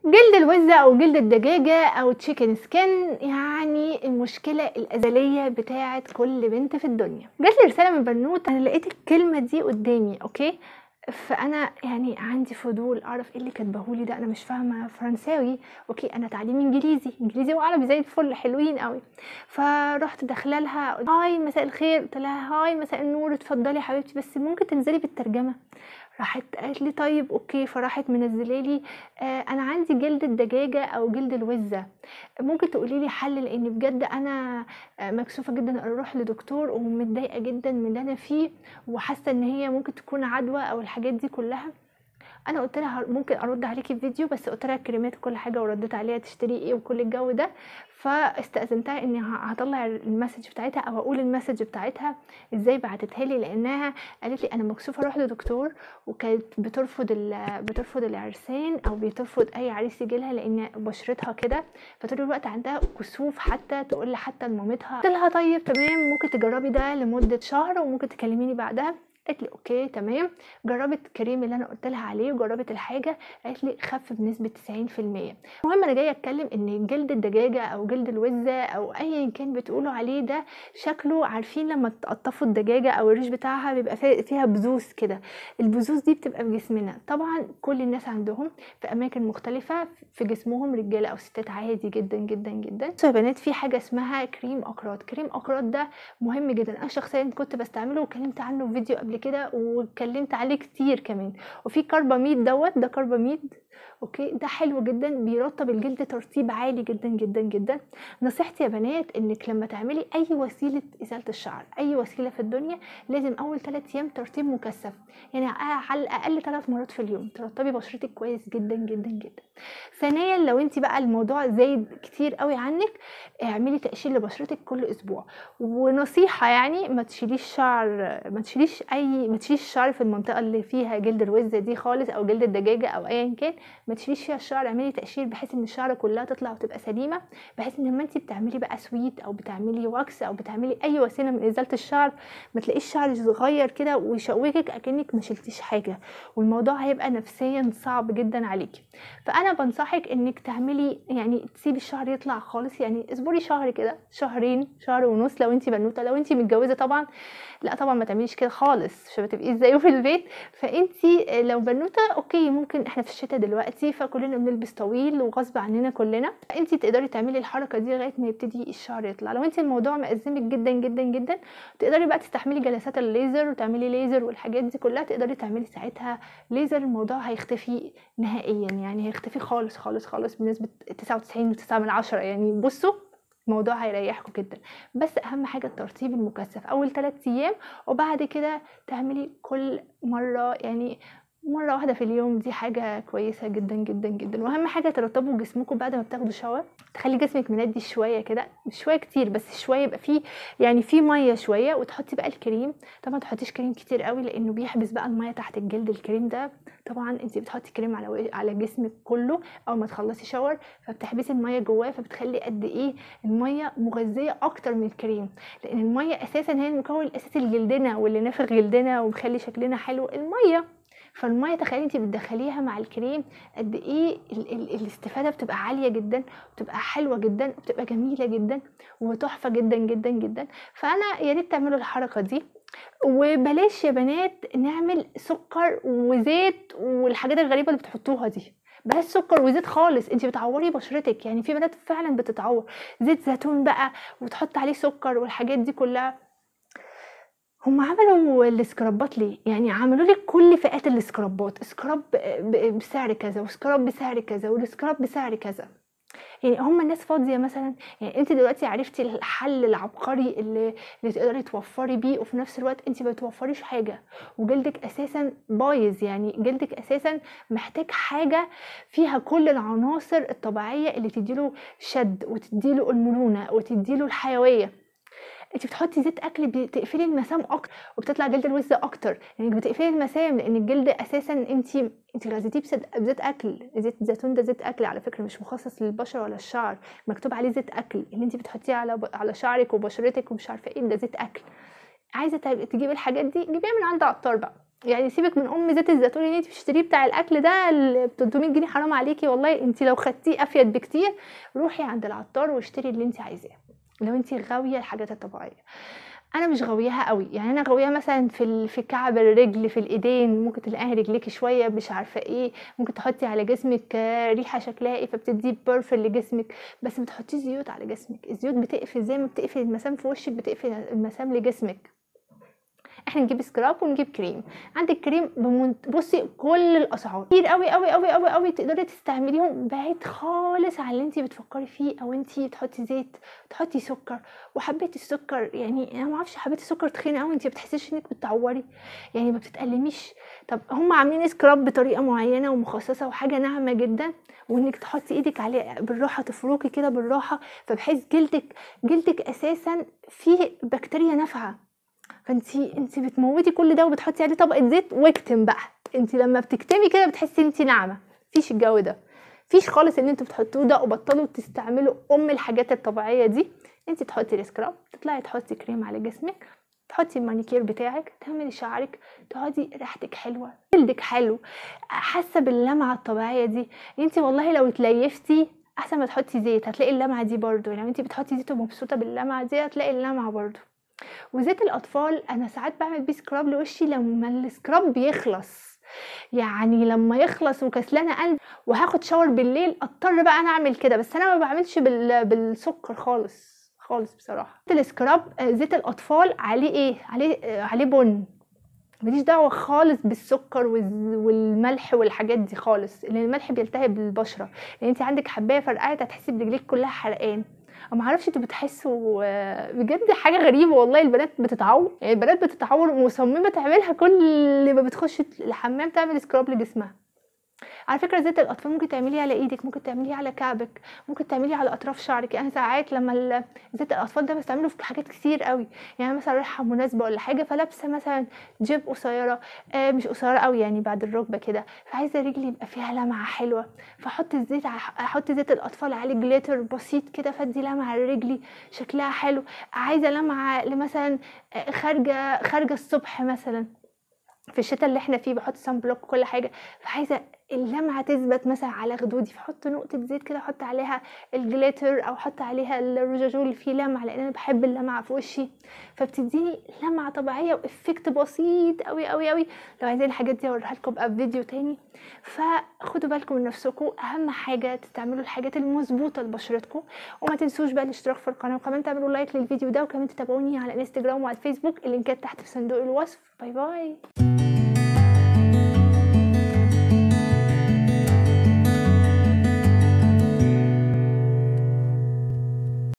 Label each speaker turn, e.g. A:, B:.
A: جلد الوزة أو جلد الدجاجة أو تشيكن سكين يعني المشكلة الأزلية بتاعة كل بنت في الدنيا جات لي رسالة من بنوت أنا لقيت الكلمة دي قدامي أوكي فانا يعني عندي فضول اعرف ايه اللي كاتباهولي ده انا مش فاهمه فرنساوي اوكي انا تعليمي انجليزي انجليزي وعربي زي الفل حلوين قوي فرحت داخله لها هاي مساء الخير قلت لها هاي مساء النور اتفضلي يا حبيبتي بس ممكن تنزلي بالترجمه راحت قالت لي طيب اوكي فراحت منزله لي آه انا عندي جلد الدجاجه او جلد الوزه ممكن تقولي لي حل لان بجد انا آه مكسوفه جدا اروح لدكتور ومتضايقه جدا من اللي انا فيه وحاسه ان هي ممكن تكون عدوى او الحاجات دي كلها انا قلت لها ممكن ارد عليكي فيديو بس قلت لها الكريمات وكل حاجه ورديت عليها تشتري ايه وكل الجو ده فاستاذنتها اني هطلع المسج بتاعتها او اقول المسج بتاعتها ازاي بعتتها لي لانها قالت لي انا مكسوفه اروح لدكتور وكانت بترفض بترفض العرسان او بترفض اي عريس يجي لها لان بشرتها كده فطول الوقت عندها كسوف حتى تقول حتى لمامتها قلت لها طيب تمام ممكن تجربي ده لمده شهر وممكن تكلميني بعدها قالت لي اوكي تمام جربت الكريم اللي انا قلت لها عليه وجربت الحاجه قالت لي خف بنسبه 90% المهم انا جايه اتكلم ان جلد الدجاجه او جلد الوزه او ايا كان بتقولوا عليه ده شكله عارفين لما تقطفوا الدجاجه او الريش بتاعها بيبقى فيها بذوذ كده البذوذ دي بتبقى في جسمنا طبعا كل الناس عندهم في اماكن مختلفه في جسمهم رجاله او ستات عادي جدا جدا جدا يا بنات في حاجه اسمها كريم اقراط كريم اقراط ده مهم جدا انا شخصيا كنت بستعمله وكلمت عنه في فيديو قبل كده واتكلمت عليه كتير كمان وفي كرباميد دوت ده كرباميد اوكي ده حلو جدا بيرطب الجلد ترطيب عالي جدا جدا جدا نصيحتي يا بنات انك لما تعملي اي وسيله ازاله الشعر اي وسيله في الدنيا لازم اول 3 ايام ترطيب مكثف يعني على الاقل 3 مرات في اليوم ترطبي بشرتك كويس جدا جدا جدا ثانيا لو انت بقى الموضوع زايد كتير قوي عنك اعملي تقشير لبشرتك كل اسبوع ونصيحه يعني ما تشيليش شعر ما تشيليش اي ما تشيليش الشعر في المنطقه اللي فيها جلد الوزه دي خالص او جلد الدجاجه او ايا كان ما تشيليش فيها الشعر اعملي تقشير بحيث ان الشعر كلها تطلع وتبقى سليمه بحيث ان لما انت بتعملي بقى سويت او بتعملي واكس او بتعملي اي وسيله من ازاله الشعر ما تلاقيش شعر صغير كده ويشوكك اكنك ما شلتيش حاجه والموضوع هيبقى نفسيا صعب جدا عليكي فانا بنصحك انك تعملي يعني تسيبي الشعر يطلع خالص يعني اصبري شهر كده شهرين شهر ونص لو انت بنوته لو انت متجوزه طبعا لا طبعا ما تعمليش كده خالص عشان ما تبقيش زيه في البيت فانت لو بنوته اوكي ممكن احنا في الشتاء دلوقتي فكلنا بنلبس طويل وغصب عننا كلنا انت تقدري تعملي الحركه دي لغايه ما يبتدي الشعر يطلع لو انت الموضوع مأزمك جدا جدا جدا تقدري بقى تستحملي جلسات الليزر وتعملي ليزر والحاجات دي كلها تقدري تعملي ساعتها ليزر الموضوع هيختفي نهائيا يعني هيختفي خالص خالص خالص بنسبه 99.9 من عشرة يعني بصوا الموضوع هيريحكم جدا بس اهم حاجه الترطيب المكثف اول 3 ايام وبعد كده تعملي كل مره يعني مرة واحدة في اليوم دي حاجة كويسة جدا جدا جدا واهم حاجة ترطبوا جسمكم بعد ما بتاخدوا شاور تخلي جسمك مندي شوية كده مش شوية كتير بس شوية يبقى فيه يعني فيه مية شوية وتحطي بقى الكريم طبعا ما تحطيش كريم كتير قوي لانه بيحبس بقى المية تحت الجلد الكريم ده طبعا انت بتحطي كريم على على جسمك كله اول ما تخلصي شاور فبتحبسي المية جواه فبتخلي قد ايه المية مغذية اكتر من الكريم لان المية اساسا هي المكون الاساسي لجلدنا واللي نافخ جلدنا ومخلي شكلنا حلو المية فالميه تخيلي انت بتدخليها مع الكريم قد ايه ال ال الاستفاده بتبقى عاليه جدا وبتبقى حلوه جدا وبتبقى جميله جدا وتحفه جدا جدا جدا فانا يا ريت تعملوا الحركه دي وبلاش يا بنات نعمل سكر وزيت والحاجات الغريبه اللي بتحطوها دي بلاش سكر وزيت خالص انت بتعوري بشرتك يعني في بنات فعلا بتتعور زيت زيتون بقى وتحط عليه سكر والحاجات دي كلها هم عملوا السكرابات ليه؟ يعني عملوا لك كل فئات السكرابات سكراب بسعر كذا وسكراب بسعر كذا والسكراب بسعر كذا يعني هم الناس فاضيه مثلا يعني انت دلوقتي عرفتي الحل العبقري اللي, اللي تقدري توفري بيه وفي نفس الوقت انت ما بتوفريش حاجه وجلدك اساسا بايظ يعني جلدك اساسا محتاج حاجه فيها كل العناصر الطبيعيه اللي تديله شد وتديله المرونه وتديله الحيويه انت بتحطي زيت اكل بتقفلي المسام اكتر وبتطلع جلد الوز اكتر يعني بتقفلي المسام لان الجلد اساسا انت انت غذيتيه بزيت اكل زيت الزيتون ده زيت اكل على فكره مش مخصص للبشره ولا الشعر مكتوب عليه زيت اكل اللي انت بتحطيه على على شعرك وبشرتك ومش عارفه ايه ده زيت اكل عايزه تجيبي الحاجات دي جيبيها من عند عطار بقى يعني سيبك من ام زيت الزيتون اللي انت بتشتريه بتاع الاكل ده ب 300 جنيه حرام عليكي والله انت لو خدتيه افيد بكتير روحي عند العطار واشتري اللي انت عايزاه لو انت غاويه الحاجات الطبيعيه انا مش غاوياها قوي يعني انا غاويها مثلا في ال... في كعب الرجل في الايدين ممكن تلاقيها رجليكي شويه مش عارفه ايه ممكن تحطي على جسمك ريحه شكلها ايه فبتدي بيرف لجسمك بس ما تحطيش زيوت على جسمك الزيوت بتقفل زي ما بتقفل المسام في وشك بتقفل المسام لجسمك احنا نجيب سكراب ونجيب كريم عندك كريم بمنت... بصي كل الاسعار كتير قوي قوي قوي قوي قوي تقدري تستعمليهم بعيد خالص عن اللي انت بتفكري فيه او انت تحطي زيت تحطي سكر وحبيتي السكر يعني انا ما اعرفش حبيتي السكر تخين قوي انت بتحسيش انك بتعوري يعني ما بتتألميش طب هم عاملين سكراب بطريقه معينه ومخصصه وحاجه ناعمه جدا وانك تحطي ايدك عليه بالراحه تفركي كده بالراحه فبحيث جلدك جلدك اساسا فيه بكتيريا نافعه فانت انت بتموتي كل ده وبتحطي عليه طبقه زيت واكتم بقى انت لما بتكتمي كده بتحسي انت ناعمه مفيش الجو ده مفيش خالص ان انتوا بتحطوه ده وبطلوا تستعملوا ام الحاجات الطبيعيه دي انت تحطي السكراب تطلعي تحطي كريم على جسمك تحطي المانيكير بتاعك تعملي شعرك تقعدي ريحتك حلوه جلدك حلو حاسه باللمعه الطبيعيه دي انت والله لو اتليفتي احسن ما تحطي زيت هتلاقي اللمعه دي برضو لو يعني انت بتحطي زيت ومبسوطه باللمعه دي هتلاقي اللمعه برضو وزيت الاطفال انا ساعات بعمل بيه سكراب لوشي لما السكراب بيخلص يعني لما يخلص وكسلانه قلب وهاخد شاور بالليل اضطر بقى انا اعمل كده بس انا ما بعملش بال... بالسكر خالص خالص بصراحه السكراب زيت الاطفال عليه ايه عليه عليه بن ماليش دعوه خالص بالسكر والملح والحاجات دي خالص لان الملح بيلتهب البشره يعني انت عندك حبايه فرقعت هتحسي برجليك كلها حرقان ما اعرفش انتوا بتحسوا بجد حاجه غريبه والله البنات بتتعور يعني البنات بتتعور ومصممه تعملها كل ما بتخش الحمام تعمل سكراب لجسمها على فكره زيت الاطفال ممكن تعمليه على ايدك ممكن تعمليه على كعبك ممكن تعمليه على اطراف شعرك انا ساعات لما زيت الاطفال ده بستعمله في حاجات كتير قوي يعني مثلا رايحه مناسبه ولا حاجه فلابسه مثلا جيب قصيره آه مش قصيره قوي يعني بعد الركبه كده فعايزه رجلي يبقى فيها لمعه حلوه فاحط الزيت احط زيت الاطفال عليه جليتر بسيط كده فادي لمعه لرجلي شكلها حلو عايزه لمعه لمثلا خارجه خارجه الصبح مثلا في الشتاء اللي احنا فيه بحط سان بلوك وكل حاجه فعايزه اللمعه تثبت مثلا على خدودي فحط نقطه زيت كده احط عليها الجليتر او احط عليها الرجاجول اللي فيه لمعه لان انا بحب اللمعه في وشي فبتديني لمعه طبيعيه وافكت بسيط قوي قوي قوي لو عايزين الحاجات دي اوريها لكم بقى في فيديو تاني فخدوا بالكم من نفسكم اهم حاجه تستعملوا الحاجات المظبوطه لبشرتكم وما تنسوش بقى الاشتراك في القناه وكمان تعملوا لايك للفيديو ده وكمان تتابعوني على الانستجرام وعلى الفيسبوك اللينكات تحت في صندوق الوصف باي باي